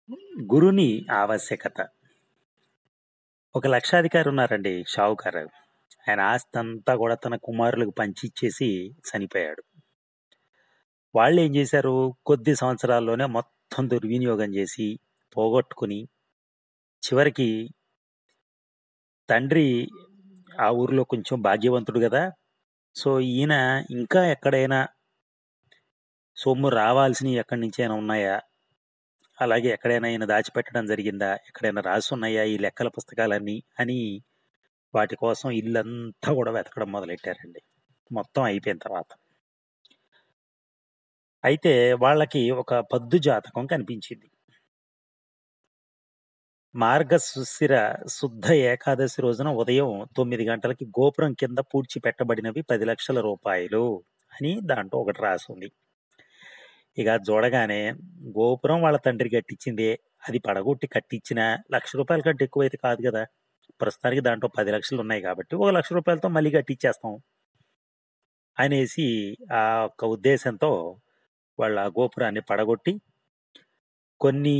గురుని ఆవశ్యకత ఒక లక్షాధికారి ఉన్నారండి షావుకారు ఆయన ఆస్తి అంతా కూడా తన కుమారులకు పంచిచ్చేసి చనిపోయాడు వాళ్ళు ఏం చేశారు కొద్ది సంవత్సరాల్లోనే మొత్తం దుర్వినియోగం చేసి పోగొట్టుకుని చివరికి తండ్రి ఆ ఊరిలో కొంచెం భాగ్యవంతుడు కదా సో ఈయన ఇంకా ఎక్కడైనా సొమ్ము రావాల్సినవి ఎక్కడి నుంచి అయినా ఉన్నాయా అలాగే ఎక్కడైనా ఈయన దాచిపెట్టడం జరిగిందా ఎక్కడైనా రాసి ఉన్నాయా ఈ లెక్కల పుస్తకాలన్నీ అని వాటి కోసం ఇల్లంతా కూడా వెతకడం మొదలెట్టారండి మొత్తం అయిపోయిన తర్వాత అయితే వాళ్ళకి ఒక పద్దు జాతకం కనిపించింది మార్గశిర శుద్ధ ఏకాదశి రోజున ఉదయం తొమ్మిది గంటలకి గోపురం కింద పూడ్చి పెట్టబడినవి పది లక్షల రూపాయలు అని దాంట్లో ఒకటి రాసి ఉంది ఇక అది చూడగానే గోపురం వాళ్ళ తండ్రి కట్టించిందే అది పడగొట్టి కట్టించిన లక్ష రూపాయల కంటే ఎక్కువైతే కాదు కదా ప్రస్తుతానికి దాంట్లో పది లక్షలు ఉన్నాయి కాబట్టి ఒక లక్ష రూపాయలతో మళ్ళీ కట్టించేస్తాం అనేసి ఆ ఒక్క ఉద్దేశంతో వాళ్ళ ఆ గోపురాన్ని పడగొట్టి కొన్ని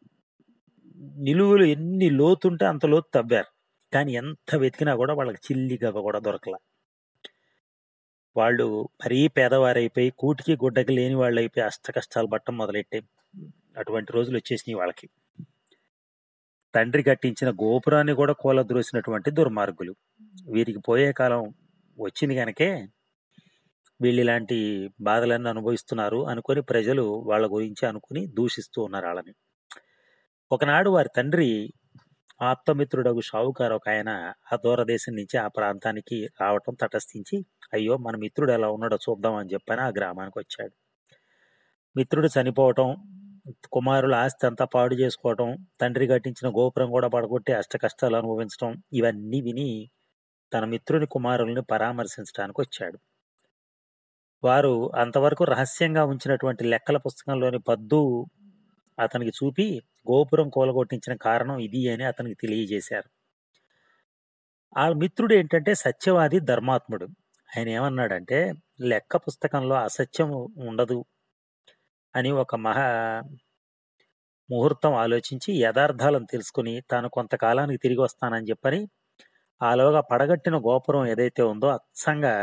నిలువులు ఎన్ని లోతుంటే అంత లోతు తవ్వారు కానీ ఎంత వెతికినా కూడా వాళ్ళకి చిల్లి గవ్వ కూడా దొరకల వాళ్ళు మరీ పేదవారైపోయి కూటికి గుడ్డకి లేని వాళ్ళు అయిపోయి అష్ట కష్టాలు పట్టడం మొదలెట్టే అటువంటి రోజులు వచ్చేసినాయి వాళ్ళకి తండ్రి కట్టించిన గోపురాన్ని కూడా కూలద్రోసినటువంటి దుర్మార్గులు వీరికి పోయే కాలం వచ్చింది కనుకే వీళ్ళు ఇలాంటి బాధలన్నీ అనుభవిస్తున్నారు అనుకొని ప్రజలు వాళ్ళ గురించి అనుకుని దూషిస్తూ ఉన్నారు వాళ్ళని ఒకనాడు వారి తండ్రి ఆప్తమిత్రుడగు షావుకారు ఒక ఆయన ఆ దూరదేశం నుంచి ఆ ప్రాంతానికి రావటం తటస్థించి అయ్యో మన మిత్రుడు ఎలా ఉన్నాడో చూద్దాం అని చెప్పని ఆ గ్రామానికి వచ్చాడు మిత్రుడు చనిపోవటం కుమారుల ఆస్తి అంతా పాడు చేసుకోవటం తండ్రి కట్టించిన గోపురం కూడా పడగొట్టి అష్ట కష్టాలు అనుభవించడం ఇవన్నీ విని తన మిత్రుని కుమారుల్ని పరామర్శించడానికి వచ్చాడు వారు అంతవరకు రహస్యంగా ఉంచినటువంటి లెక్కల పుస్తకంలోని పద్దు అతనికి చూపి గోపురం కూలగొట్టించిన కారణం ఇది అని అతనికి తెలియజేశారు ఆ మిత్రుడు ఏంటంటే సత్యవాది ధర్మాత్ముడు ఆయన ఏమన్నాడంటే లెక్క పుస్తకంలో అసత్యం ఉండదు అని ఒక మహా ముహూర్తం ఆలోచించి యథార్థాలను తెలుసుకుని తాను కొంతకాలానికి తిరిగి వస్తానని చెప్పని ఆలోగా పడగట్టిన గోపురం ఏదైతే ఉందో అచ్చంగా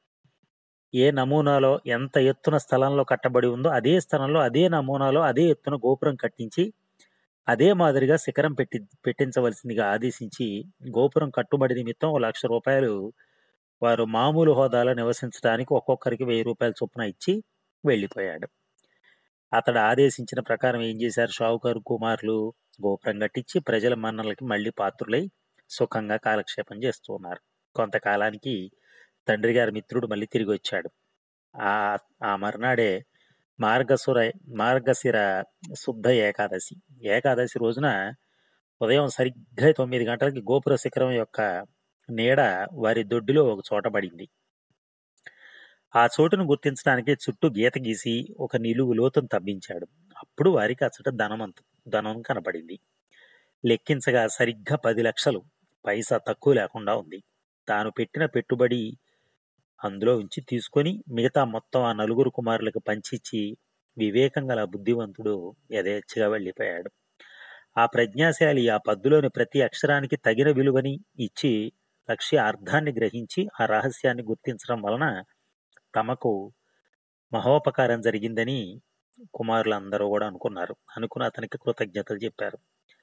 ఏ నమూనాలో ఎంత ఎత్తున స్థలంలో కట్టబడి ఉందో అదే స్థలంలో అదే నమూనాలో అదే ఎత్తున గోపురం కట్టించి అదే మాదిరిగా శిఖరం పెట్టి పెట్టించవలసిందిగా ఆదేశించి గోపురం కట్టుబడి నిమిత్తం ఒక లక్ష రూపాయలు వారు మామూలు హోదాలో నివసించడానికి ఒక్కొక్కరికి వెయ్యి రూపాయల చొప్పున ఇచ్చి వెళ్ళిపోయాడు అతడు ఆదేశించిన ప్రకారం ఏం చేశారు షావుకారు కుమారులు గోపురం కట్టించి ప్రజల మన్నలకి మళ్ళీ పాత్రులై సుఖంగా కాలక్షేపం చేస్తూ ఉన్నారు కొంతకాలానికి తండ్రి గారి మిత్రుడు మళ్ళీ తిరిగి వచ్చాడు ఆ ఆ మర్నాడే మార్గసుర మార్గశిర శుద్ధ ఏకాదశి ఏకాదశి రోజున ఉదయం సరిగ్గా తొమ్మిది గంటలకి గోపుర శిఖరం యొక్క నీడ వారి దొడ్డిలో ఒక చోట పడింది ఆ చోటును గుర్తించడానికి చుట్టూ గీత గీసి ఒక నిలువు లోతును తవ్వించాడు అప్పుడు వారికి అచ్చట ధనమంత ధనం కనపడింది లెక్కించగా సరిగ్గా పది లక్షలు పైసా తక్కువ లేకుండా ఉంది తాను పెట్టిన పెట్టుబడి అందులో ఉంచి తీసుకొని మిగతా మొత్తం ఆ నలుగురు కుమారులకు పంచిచ్చి వివేకం గల బుద్ధివంతుడు యథేచ్ఛగా వెళ్ళిపోయాడు ఆ ప్రజ్ఞాశాలి ఆ పద్దులోని ప్రతి అక్షరానికి తగిన విలువని ఇచ్చి లక్ష్య అర్థాన్ని గ్రహించి ఆ రహస్యాన్ని గుర్తించడం వలన తమకు మహోపకారం జరిగిందని కుమారులందరూ కూడా అనుకున్నారు అనుకుని అతనికి కృతజ్ఞతలు చెప్పారు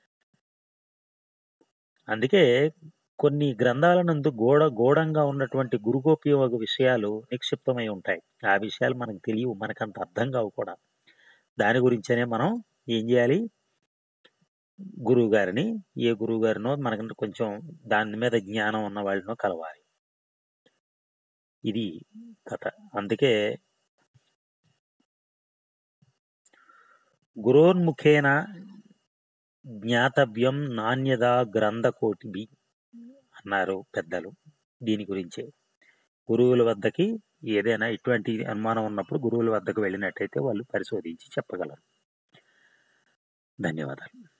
అందుకే కొన్ని గ్రంథాల నందు గోడ గోడంగా ఉన్నటువంటి గురుగోపయోగ విషయాలు నిక్షిప్తమై ఉంటాయి ఆ విషయాలు మనకు తెలియవు మనకంత అర్థం కావు కూడా దాని గురించనే మనం ఏం చేయాలి గురువు గారిని ఏ గురువు గారినో మనకు కొంచెం దాని మీద జ్ఞానం ఉన్న వాళ్ళనో కలవాలి ఇది కథ అందుకే గురోన్ముఖేన జ్ఞాతవ్యం నాణ్యదా గ్రంథకోటిబి అన్నారు పెద్దలు దీని గురించే గురువుల వద్దకి ఏదైనా ఇటువంటి అనుమానం ఉన్నప్పుడు గురువుల వద్దకు వెళ్ళినట్టయితే వాళ్ళు పరిశోధించి చెప్పగలరు ధన్యవాదాలు